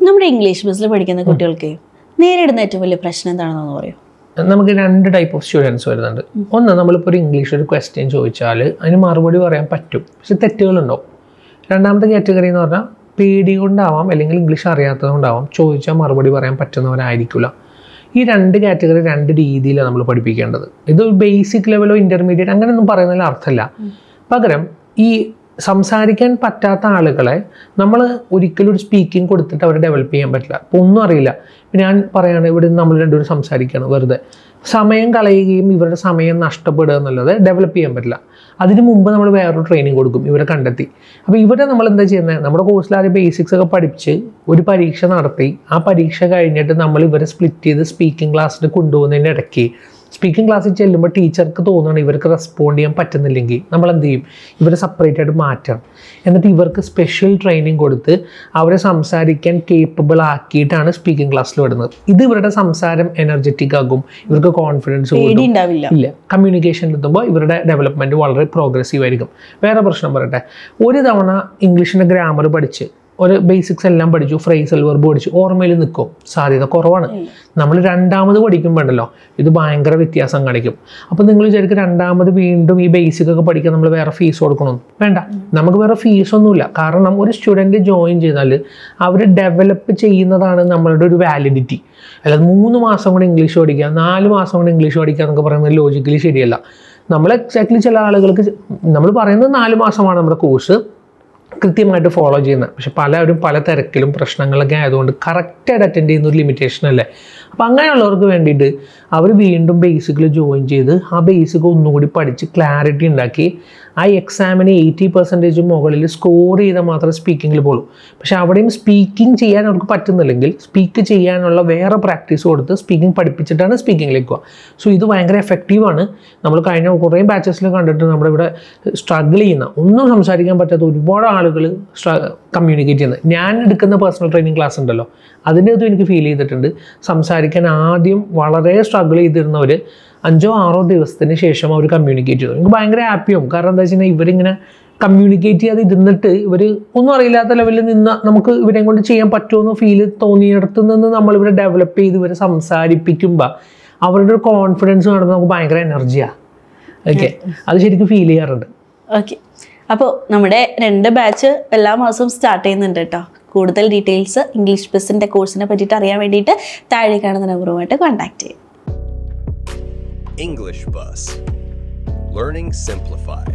നമ്മുടെ ഇംഗ്ലീഷ് ബസ്സിൽ പഠിക്കുന്ന കുട്ടികൾക്ക് നേരിടുന്ന ഏറ്റവും വലിയ പ്രശ്നം എന്താണെന്ന് പറയും നമുക്ക് രണ്ട് ടൈപ്പ് ഓഫ് സ്റ്റുഡൻസ് വരുന്നുണ്ട് ഒന്ന് നമ്മളിപ്പോൾ ഒരു ഇംഗ്ലീഷ് ഒരു ക്വസ്റ്റ്യൻ ചോദിച്ചാൽ അതിന് മറുപടി പറയാൻ പറ്റും പക്ഷെ തെറ്റുകളുണ്ടാവും രണ്ടാമത്തെ കാറ്റഗറി എന്ന് പറഞ്ഞാൽ പേടി കൊണ്ടാവാം അല്ലെങ്കിൽ ഇംഗ്ലീഷ് അറിയാത്തത് കൊണ്ടാവാം ചോദിച്ചാൽ മറുപടി പറയാൻ പറ്റുന്നവരായിരിക്കില്ല ഈ രണ്ട് കാറ്റഗറി രണ്ട് രീതിയിലാണ് നമ്മൾ പഠിപ്പിക്കേണ്ടത് ഇത് ബേസിക് ലെവലോ ഇൻ്റർമീഡിയറ്റ് അങ്ങനെയൊന്നും പറയുന്നതിൽ അർത്ഥമില്ല പകരം ഈ സംസാരിക്കാൻ പറ്റാത്ത ആളുകളെ നമ്മൾ ഒരിക്കലും ഒരു സ്പീക്കിംഗ് കൊടുത്തിട്ട് അവരെ ഡെവലപ്പ് ചെയ്യാൻ പറ്റില്ല അപ്പോൾ ഒന്നും അറിയില്ല ഇപ്പം ഞാൻ പറയുകയാണ് ഇവിടെ നിന്ന് നമ്മൾ രണ്ടുപേരും സംസാരിക്കുകയാണ് വെറുതെ സമയം കളയുകയും ഇവരുടെ സമയം നഷ്ടപ്പെടുക എന്നുള്ളത് ഡെവലപ്പ് ചെയ്യാൻ പറ്റില്ല അതിന് മുമ്പ് നമ്മൾ വേറൊരു ട്രെയിനിങ് കൊടുക്കും ഇവരെ കണ്ടെത്തി അപ്പോൾ ഇവരെ നമ്മൾ എന്താ ചെയ്യുന്നത് നമ്മുടെ കോഴ്സിൽ ആദ്യം ബേസിക്സ് ഒക്കെ പഠിപ്പിച്ച് ഒരു പരീക്ഷ നടത്തി ആ പരീക്ഷ കഴിഞ്ഞിട്ട് നമ്മൾ ഇവരെ സ്പ്ലിറ്റ് ചെയ്ത് സ്പീക്കിംഗ് ക്ലാസ്സിൽ കൊണ്ടുപോകുന്നതിൻ്റെ ഇടയ്ക്ക് സ്പീക്കിംഗ് ക്ലാസ്സിൽ ചെല്ലുമ്പോൾ ടീച്ചർക്ക് തോന്നുകയാണ് ഇവർക്ക് റെസ്പോണ്ട് ചെയ്യാൻ പറ്റുന്നില്ലെങ്കിൽ നമ്മൾ എന്ത് ചെയ്യും ഇവരെ സെപ്പറേറ്റ് ആയിട്ട് മാറ്റണം എന്നിട്ട് ഇവർക്ക് സ്പെഷ്യൽ ട്രെയിനിങ് കൊടുത്ത് അവരെ സംസാരിക്കാൻ കേപ്പബിൾ ആക്കിയിട്ടാണ് സ്പീക്കിംഗ് ക്ലാസ്സിൽ വിടുന്നത് ഇത് ഇവരുടെ സംസാരം എനർജറ്റിക് ആകും ഇവർക്ക് കോൺഫിഡൻസ് പേടി കൂടും ഉണ്ടാവില്ല ഇല്ല കമ്മ്യൂണിക്കേഷനിൽ എത്തുമ്പോൾ ഇവരുടെ ഡെവലപ്മെൻറ്റ് വളരെ പ്രോഗ്രസീവ് ആയിരിക്കും വേറെ പ്രശ്നം പറയട്ടെ ഒരു തവണ ഇംഗ്ലീഷിൻ്റെ ഗ്രാമർ പഠിച്ച് ഒരു ബേസിക്സ് എല്ലാം പഠിച്ചു ഫ്രേസൽ വെർബ് പഠിച്ചു ഓർമ്മയിൽ നിൽക്കും സാധ്യത കുറവാണ് നമ്മൾ രണ്ടാമത് പഠിക്കുമ്പോണ്ടല്ലോ ഇത് ഭയങ്കര വ്യത്യാസം കാണിക്കും അപ്പോൾ നിങ്ങൾ വിചാരിക്കും രണ്ടാമത് വീണ്ടും ഈ ബേസിക് ഒക്കെ പഠിക്കാൻ നമ്മൾ വേറെ ഫീസ് കൊടുക്കണം വേണ്ട നമുക്ക് വേറെ ഫീസൊന്നുമില്ല കാരണം ഒരു സ്റ്റുഡൻറ്റ് ജോയിൻ ചെയ്താൽ അവർ ഡെവലപ്പ് ചെയ്യുന്നതാണ് നമ്മളുടെ ഒരു വാലിഡിറ്റി അല്ലാതെ മൂന്ന് മാസം കൊണ്ട് ഇംഗ്ലീഷ് പഠിക്കുക നാല് മാസം കൊണ്ട് ഇംഗ്ലീഷ് പഠിക്കുക എന്നൊക്കെ പറയുന്നത് ലോജിക്കലി ശരിയല്ല നമ്മൾ എക്സാക്ട്ലി ചില ആളുകൾക്ക് നമ്മൾ പറയുന്നത് നാല് മാസമാണ് നമ്മുടെ കോഴ്സ് കൃത്യമായിട്ട് ഫോളോ ചെയ്യുന്നത് പക്ഷെ പലരും പല തിരക്കിലും പ്രശ്നങ്ങളൊക്കെ ആയതുകൊണ്ട് കറക്റ്റായിട്ട് അറ്റൻഡ് ചെയ്യുന്ന ഒരു ലിമിറ്റേഷൻ അല്ലേ അപ്പോൾ അങ്ങനെയുള്ളവർക്ക് വേണ്ടിയിട്ട് അവർ വീണ്ടും ബേസിക്കിൽ ജോയിൻ ചെയ്ത് ആ ബേസിക് ഒന്നുകൂടി പഠിച്ച് ക്ലാരിറ്റി ഉണ്ടാക്കി ആ എക്സാമിന് എയ്റ്റി പെർസെൻറ്റേജ് മുകളിൽ സ്കോർ ചെയ്താൽ മാത്രമേ സ്പീക്കിങ്ങിൽ പോളൂ പക്ഷെ അവിടെയും സ്പീക്കിംഗ് ചെയ്യാൻ അവർക്ക് പറ്റുന്നില്ലെങ്കിൽ സ്പീക്ക് ചെയ്യാനുള്ള വേറെ പ്രാക്ടീസ് കൊടുത്ത് സ്പീക്കിംഗ് പഠിപ്പിച്ചിട്ടാണ് സ്പീക്കിങ്ങിലേക്ക് പോകുക സോ ഇത് ഭയങ്കര എഫക്റ്റീവാണ് നമ്മൾ കഴിഞ്ഞ കുറേ ബാച്ചസിൽ കണ്ടിട്ട് നമ്മുടെ ഇവിടെ സ്ട്രഗിൾ ചെയ്യുന്ന ഒന്നും സംസാരിക്കാൻ പറ്റാത്ത ഒരുപാട് ആളുകൾ കമ്മ്യൂണിക്കേറ്റ് ചെയ്യുന്നത് ഞാൻ എടുക്കുന്ന പേഴ്സണൽ ട്രെയിനിങ് ക്ലാസ് ഉണ്ടല്ലോ അതിൻ്റെ അതും എനിക്ക് ഫീൽ ചെയ്തിട്ടുണ്ട് സംസാരിക്കാൻ ആദ്യം വളരെ സ്ട്രഗിൾ ചെയ്തിരുന്നവർ അഞ്ചോ ആറോ ദിവസത്തിന് ശേഷം അവർ കമ്മ്യൂണിക്കേറ്റ് ചെയ്തു എനിക്ക് ഭയങ്കര ഹാപ്പിയാവും കാരണം എന്താ വെച്ച് കഴിഞ്ഞാൽ ഇവരിങ്ങനെ കമ്മ്യൂണിക്കേറ്റ് ചെയ്യാതെ ഇരുന്നിട്ട് ഇവർ ഒന്നും അറിയില്ലാത്ത ലെവലിൽ നിന്ന് നമുക്ക് ഇവരെ കൊണ്ട് ചെയ്യാൻ പറ്റുമെന്ന് ഫീൽ തോന്നിയിടത്ത് നിന്ന് നമ്മൾ ഇവരെ ഡെവലപ്പ് ചെയ്ത് ഇവരെ സംസാരിപ്പിക്കുമ്പോൾ അവരുടെ ഒരു കോൺഫിഡൻസ് കാണുമ്പോൾ നമുക്ക് ഭയങ്കര എനർജിയാണ് ഓക്കെ അത് ശരിക്കും ഫീൽ ചെയ്യാറുണ്ട് ഓക്കെ അപ്പോൾ നമ്മുടെ രണ്ട് ബാച്ച് എല്ലാ മാസവും സ്റ്റാർട്ട് ചെയ്യുന്നുണ്ട് കേട്ടോ കൂടുതൽ ഡീറ്റെയിൽസ് ഇംഗ്ലീഷ് ബസ്സിൻ്റെ കോഴ്സിനെ പറ്റിയിട്ട് അറിയാൻ വേണ്ടിയിട്ട് താഴെ കാണുന്ന നമ്പറുമായിട്ട് കോൺടാക്ട് ചെയ്യും English Bus. Learning Simplified.